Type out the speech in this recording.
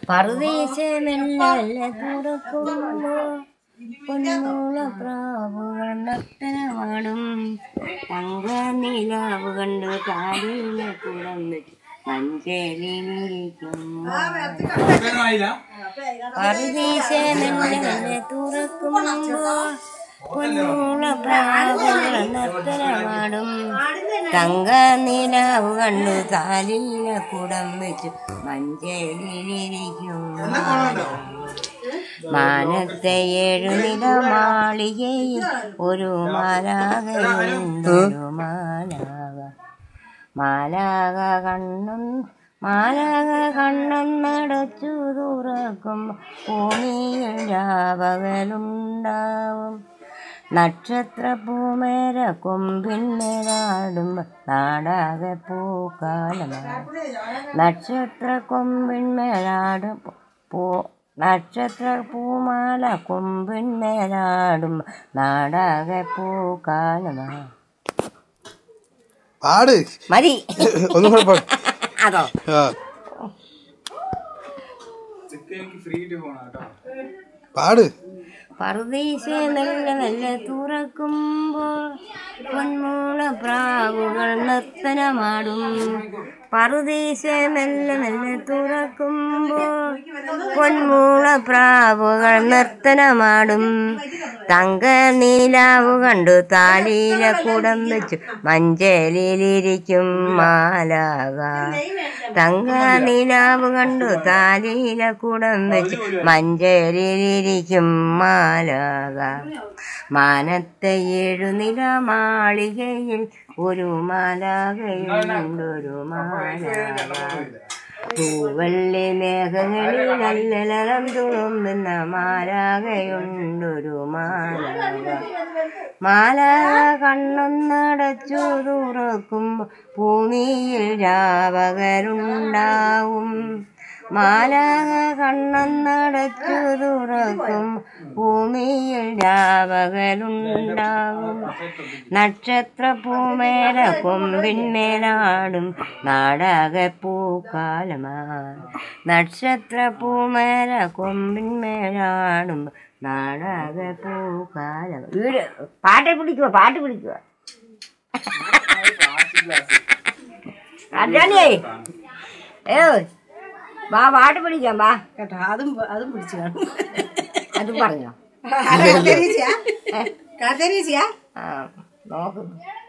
പറുദേശമെല്ല തുറക്കുമ്പോ പൊന്മുള പ്രാവുകൾ നർത്തനമാടും തങ്ക നിലാവ് കണ്ട് കാലിലെ കുടന്ന് മഞ്ചലിരിക്കും പറുദേശമെല്ല തുറക്കുമ്പോ പൊന്മുള പ്രാവുകൾ നർത്തനമാടും തങ്ക നിലാവ് കണ്ടു കാലില കുടം വെച്ചു മഞ്ചലിരിക്കും മാനത്തെ ഏഴുനില മാളികയിൽ ഒരു മാലാകയുണ്ട് ഒരു മാലാക മാലാക കണ്ണും മാലാക കണ്ണും നടച്ചു തുറക്കും ഭൂമിയിൽ രാപകലുണ്ടാവും നക്ഷത്ര പൂമേര കൊമ്പിന്മേലാടും നാടാകെ പൂക്കാലമാണ് നക്ഷത്ര കൊമ്പിന്മേലാടും പൂ നക്ഷത്ര പൂമാല കൊമ്പിന്മേലാടും നാടാകെ പൂക്കാലമാണ് പാട് മതി ഒന്നും കൂടെ പാട് അതോ ആ പാട് പറുദീസ നല്ല നല്ല തുറക്കുമ്പോൾ പൊന്മൂള പ്രാവുകൾ നർത്തനമാടും പറുദീസ നല്ല നല്ല തുറക്കുമ്പോൾ പൊന്മൂള പ്രാവുകൾ നർത്തനമാടും തങ്ക നീലാവ് കണ്ടു താലീല കുടം വെച്ചു മഞ്ചലിലിരിക്കും മാലാക തങ്ക നിലാവ് കണ്ടു താലീല കുടം വെച്ച് മഞ്ചലിലിരിക്കും മാലാക മാനത്തെ ഏഴുനില മാളികയിൽ ഒരു മാലാകയുണ്ടൊരു മാലാക തൂവള്ളി മേഘങ്ങളിൽ നല്ലലം തുളുമ്പുന്ന മാലാകയുണ്ടൊരു മാലാക മാലാക കണ്ണൊന്നടച്ചു തുറക്കും ഭൂമിയിൽ രാവകരുണ്ടാവും മാലാക കണ്ണൊന്നടച്ചു തുറക്കും ഭൂമിയിൽ രാവകരുണ്ടാവും നക്ഷത്ര പൂമേല കൊമ്പിന്മേലാടും നാടക പൂക്കാലമാ നക്ഷത്ര പൂമേല കൊമ്പിന്മേലാടും നാടക പൂക്കാലം വീട് പാട്ട് പിടിക്കുക പാട്ട് പിടിക്കുക അതാണേ ഏ വാ പാട്ട് പിടിക്കാം വാ കേട്ടോ അതും അതും പിടിച്ചു കാണും അത് പറഞ്ഞോ കാത്തരീസിയാ കാത്തരീസിയാ ആ നോക്കുന്നു